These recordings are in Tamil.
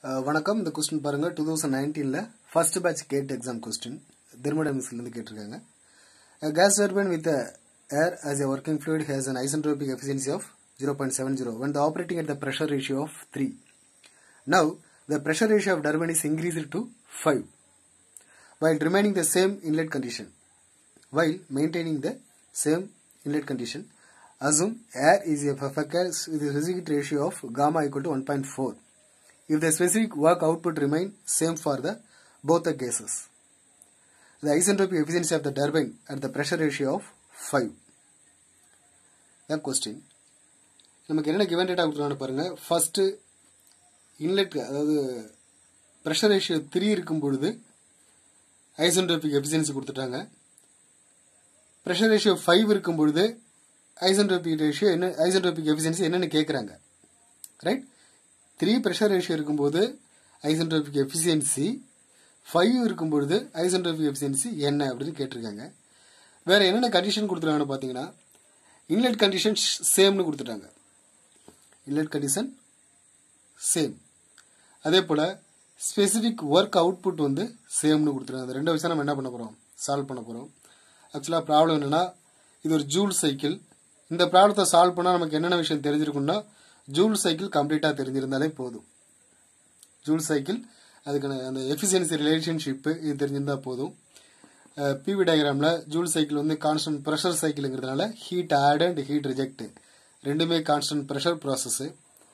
அஹ், வணக்கம் இந்த கொஸ்டின் பாருங்க டூ தௌசண்ட் நைன்டீன்ல first batch GATE exam question தெர்மோடைனமிக்ஸ்ல இருந்து கேட்டிருக்காங்க gas turbine with air as a working fluid has an isentropic efficiency of 0.70 when the operating at the pressure ratio of 3 now the pressure ratio of turbine is increased to 5 while remaining the same inlet condition while maintaining the same inlet condition assume air is a vacuous with a specific ratio of gamma equal to 1.4 if the specific work output remain same for the both the cases the isentropic efficiency of the turbine at the pressure ratio of 5 the question நமக்கு என்ன given data கொடுத்துருக்காங்க பாருங்க ஃபர்ஸ்ட் இன்லெட் அதாவது ப்ரெஷர் ரேஷியோ த்ரீ இருக்கும் பொழுது ஐசென்ட்ரோபிக் எஃபிஷியன்சி கொடுத்துட்டாங்க ப்ரெஷர் ரேஷியோ ஃபைவ் இருக்கும் பொழுது ஐசென்ட்ரோபிக் ரேஷியோ என்ன ஐசென்ட்ரோபிக் எஃபிஷியன்சி என்னன்னு கேட்குறாங்க ரைட் த்ரீ ப்ரெஷர் ரேஷியோ இருக்கும்போது ஐசென்ட்ரோபிக் எஃபிஷியன்சி ஃபைவ் இருக்கும் பொழுது ஐசென்ட்ரோபிக் எஃபிஷியன்சி என்ன அப்படின்னு கேட்டிருக்காங்க வேற என்னென்ன கண்டிஷன் கொடுத்துருக்காங்கன்னு பார்த்தீங்கன்னா இன்லெட் கண்டிஷன் சேம்னு கொடுத்துட்டாங்க இன்லெட் கண்டிஷன் சேம் அதே போல் ஸ்பெசிஃபிக் ஒர்க் அவுட்புட் வந்து சேம்னு கொடுத்துருக்காங்க அந்த ரெண்டு விஷயம் நம்ம என்ன பண்ண போகிறோம் சால்வ் பண்ண போகிறோம் ஆக்சுவலாக ப்ராப்ளம் என்னென்னா இது ஒரு ஜூல் சைக்கிள் இந்த ப்ராப்ளத்தை சால்வ் பண்ணால் நமக்கு என்னென்ன விஷயம் தெரிஞ்சிருக்கும்னா ஜூல் சைக்கிள் கம்ப்ளீட்டாக தெரிஞ்சிருந்தாலே போதும் ஜூல் சைக்கிள் அதுக்கான அந்த எஃபிஷியன்சி ரிலேஷன்ஷிப்பு இது தெரிஞ்சிருந்தா போதும் பிவி டயக்ராமில் ஜூல் சைக்கிள் வந்து கான்ஸ்டன்ட் ப்ரெஷர் சைக்கிளுங்கிறதுனால heat add and heat reject ரெண்டுமே கான்ஸ்டன்ட் ப்ரெஷர் ப்ராசஸ்ஸு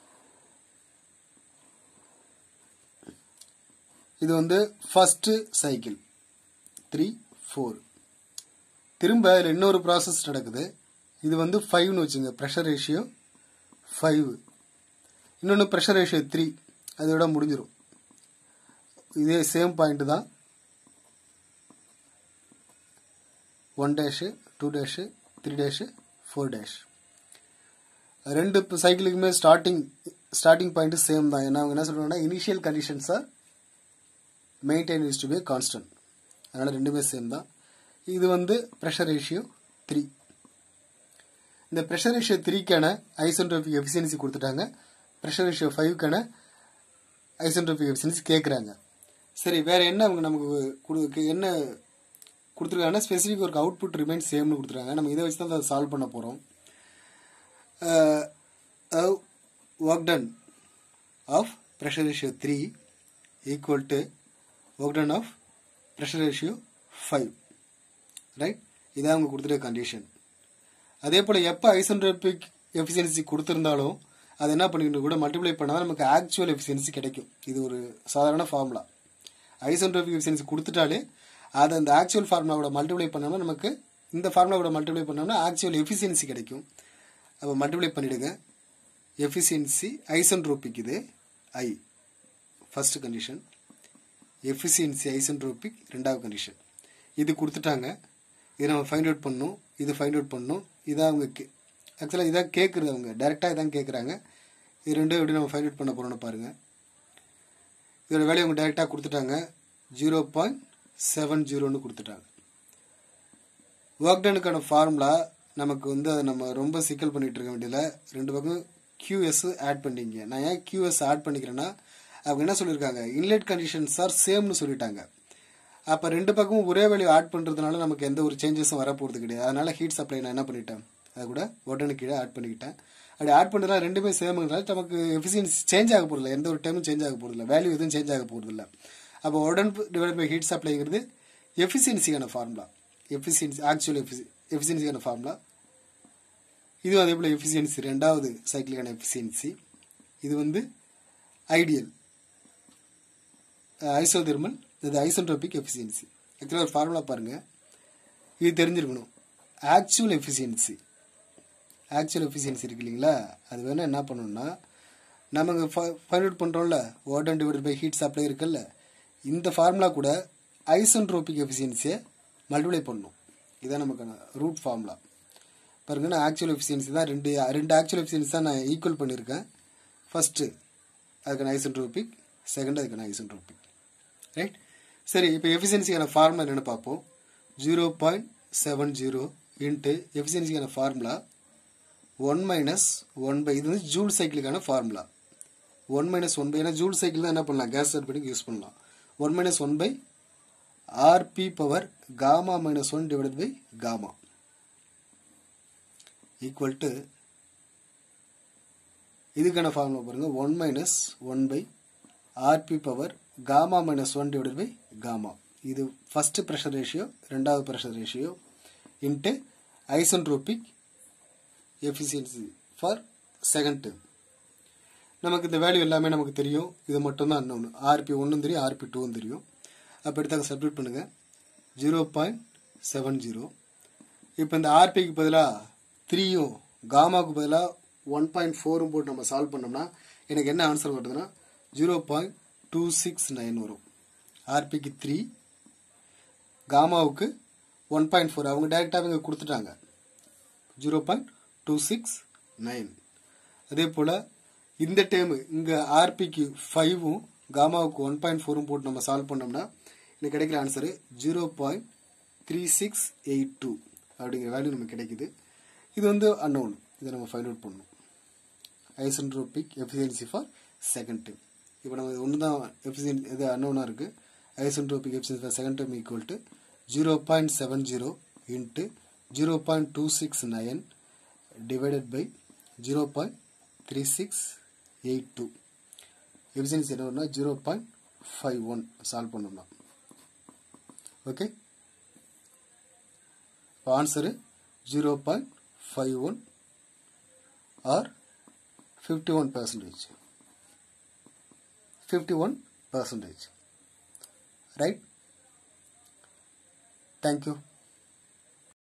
இது வந்து ஃபர்ஸ்ட் சைக்கிள் த்ரீ ஃபோர் திரும்ப இதில் இன்னொரு ப்ராசஸ் நடக்குது இது வந்து ஃபைவ்னு வச்சுங்க ப்ரெஷர் ரேஷியோ ஃபைவ் இன்னொன்று ப்ரெஷர் ரேஷியோ த்ரீ அதோட முடிஞ்சிடும் இதே சேம் பாயிண்ட் தான் one dash two dash three dash four dash ரெண்டு சைக்கிளுக்குமே ஸ்டார்டிங் ஸ்டார்டிங் பாயிண்ட் சேம் தான் ஏன்னா அவங்க என்ன சொல்றாங்கன்னா initial conditions are maintain is to be constant அதனால் ரெண்டுமே சேம் தான் இது வந்து ப்ரெஷர் ரேஷியோ த்ரீ இந்த ப்ரெஷர் ரேஷியோ த்ரீக்கான ஐசென்ட்ரோபிக் எஃபிஷியன்சி கொடுத்துட்டாங்க ப்ரெஷர் ரேஷியோ ஃபைவ்க்கான ஐசென்ட்ரோபிக் எஃபிஷியன்சி கேட்குறாங்க சரி வேற என்ன அவங்க நமக்கு கொடு- என்ன கொடுத்துருக்காங்கன்னா ஸ்பெசிஃபிக் ஒர்க் அவுட்புட் ரிமைன் சேம்னு கொடுத்துருக்காங்க நம்ம இதை வச்சு தான் அதை சால்வ் பண்ண போகிறோம் work done of pressure ratio three equal to work done of pressure ratio five right இதான் அவங்க கொடுத்துருக்க கண்டிஷன் அதே போல் எப்போ ஐசென்ட்ரோபிக் எஃபிஷியன்சி கொடுத்துருந்தாலும் அதை என்ன பண்ணிக்கணும் கூட மல்டிப்ளை பண்ணால் நமக்கு ஆக்சுவல் எஃபிஷியன்சி கிடைக்கும் இது ஒரு சாதாரண ஃபார்முலா ஐசென்ட்ரோபிக் எஃபிஷியன்சி கொடுத்துட்டாலே அதை அந்த ஆக்சுவல் ஃபார்முலாவோட மல்டிப்ளை பண்ணோம்னா நமக்கு இந்த ஃபார்முலாவோட மல்டிப்ளை பண்ணோம்னா ஆக்சுவல் எஃபிஷியன்சி கிடைக்கும் அப்போ மல்டிப்ளை பண்ணிடுங்க எஃபிஷியன்சி ஐசென்ட்ரோபிக் இது ஐ ஃபர்ஸ்ட் கண்டிஷன் எஃபிஷியன்சி ஐசென்ட்ரோபிக் ரெண்டாவது கண்டிஷன் இது கொடுத்துட்டாங்க இதை நம்ம ஃபைண்ட் அவுட் பண்ணணும் இது ஃபைண்ட் அவுட் பண்ணணும் இதான் அவங்க ஆக்சுவலாக இதான் கேட்குறது அவங்க டைரெக்டாக இதான் கேட்குறாங்க இது ரெண்டும் எப்படி நம்ம ஃபைண்ட் அவுட் பண்ண போகிறோம்னு பாருங்கள் இதோட வேலையை அவங்க டைரெக்டாக கொடுத்துட்டாங்க ஜீரோ பாயிண்ட் செவன் ஜீரோன்னு கொடுத்துட்டாங்க ஒர்க் டனுக்கான ஃபார்முலா நமக்கு வந்து அதை நம்ம ரொம்ப சிக்கல் பண்ணிட்டு இருக்க வேண்டியதில்ல ரெண்டு பக்கம் கியூஎஸ் ஆட் பண்ணிங்க நான் ஏன் கியூஎஸ் ஆட் பண்ணிக்கிறேன்னா அவங்க என்ன சொல்லியிருக்காங்க இன்லெட் கண்டிஷன்ஸ் ஆர் சேம்னு சொல்லிட்டாங்க அப்போ ரெண்டு பக்கமும் ஒரே வேலையை ஆட் பண்ணுறதுனால நமக்கு எந்த ஒரு சேஞ்சஸும் வரப்போகிறது கிடையாது அதனால ஹீட் சப்ளை நான் என்ன பண்ணிட்டேன் அதை கூட உடனே கீழே ஆட் பண்ணிக்கிட்டேன் அப்படி ஆட் பண்ணுறதுனால ரெண்டுமே சேம்ங்கிறதால நமக்கு எஃபிஷியன்சி சேஞ்ச் ஆக போகிறதில்ல எந்த ஒரு டைமும் சேஞ்ச் ஆக போகிறதில்ல வேல்யூ எதுவும் சேஞ்ச் ஆக போகிறதில்ல அப்போ உடன் டிவைட் பை ஹீட் சப்ளைங்கிறது எஃபிஷியன்சிக்கான ஃபார்முலா எஃபிஷியன்சி ஆக்சுவல் எஃபிஷியன்சிக்கான ஃபார்முலா இது அதே போல் எஃபிஷியன்சி ரெண்டாவது சைக்கிளுக்கான எஃபிஷியன்சி இது வந்து ஐடியல் ஐசோதெர்மல் இது ஐசோட்ரோபிக் எஃபிஷியன்சி ஆக்சுவலாக ஒரு ஃபார்முலா பாருங்கள் இது தெரிஞ்சிருக்கணும் ஆக்சுவல் எஃபிஷியன்சி ஆக்சுவல் எஃபிஷியன்சி இருக்கு இல்லைங்களா அது வேணால் என்ன பண்ணணும்னா நம்ம ஃபைண்ட் அவுட் பண்ணுறோம்ல water divided by heat supply இருக்குல்ல இந்த ஃபார்முலா கூட ஐசோட்ரோபிக் எஃபிஷியன்சியை மல்டிப்ளை பண்ணணும் இதான் நமக்கான ரூட் ஃபார்முலா பாருங்க நான் ஆக்சுவல் எஃபிஷியன்சி தான் ரெண்டு ரெண்டு ஆக்சுவல் எஃபிஷியன்சி தான் நான் ஈக்குவல் பண்ணியிருக்கேன் ஃபர்ஸ்ட்டு அதுக்கான ஐசோட்ரோபிக் செகண்ட் அதுக்கான ஐசோட்ரோபிக் ரைட் சரி இப்போ எஃபிஷியன்சிக்கான ஃபார்முலா என்னென்னு பார்ப்போம் zero point seven zero into எஃபிஷியன்சிக்கான formula one minus one by இது வந்து ஜூல் சைக்கிளுக்கான formula one minus one by ஏன்னா ஜூல் சைக்கிள் தான் என்ன பண்ணலாம் கேஸ் டர்பைனுக்கு யூஸ் பண்ணலாம் one minus one by RP power gamma minus one divided by gamma equal to இதுக்கான ஃபார்முலா பாருங்க one minus one by RP power gamma minus one divided by gamma இது ஃபர்ஸ்ட் ப்ரெஷர் ரேஷியோ ரெண்டாவது pressure ratio into isentropic efficiency for second term நமக்கு இந்த வேல்யூ எல்லாமே நமக்கு தெரியும் இது மட்டும் தான் அன்னொன்று ஆர்பி ஒன்றும் தெரியும் ஆர்பி டூவும் தெரியும் அப்போ எடுத்தாங்க சப்மிட் பண்ணுங்கள் ஜீரோ பாயிண்ட் செவன் ஜீரோ இப்போ இந்த ஆர்பிக்கு பதிலாக த்ரீயும் காமாவுக்கு பதிலாக ஒன் பாயிண்ட் ஃபோரும் போட்டு நம்ம சால்வ் பண்ணோம்னா எனக்கு என்ன ஆன்சர் வருதுன்னா zero point two six nine வரும் ஆர்பிக்கு த்ரீ காமாவுக்கு ஒன் பாயிண்ட் ஃபோர் அவங்க டேரெக்டாக இங்கே கொடுத்துட்டாங்க zero point two six nine அதே போல் இந்த டேர்மு இங்கே ஆர்பிக்கு ஃபைவும் காமாவுக்கு ஒன் பாயிண்ட் ஃபோரும் போட்டு நம்ம சால்வ் பண்ணோம்னா எனக்கு கிடைக்கிற answer zero point three six eight two அப்படிங்கிற வேல்யூ நமக்கு கிடைக்குது இது வந்து அன்னோன் இதை நம்ம ஃபைண்ட் அவுட் பண்ணணும் isentropic efficiency for second time இப்போ நம்ம ஒன்று தான் எஃபிஷியன்சி இது அன்னோனாக இருக்குது isentropic efficiency for second time equal to zero point seven zero into zero point two six nine divided by zero point three six eight two efficiency என்ன வரும்னா zero point five one solve பண்ணோம்னா ஓகே இப்போ answer zero point five one or fifty one percentage fifty one percentage right thank you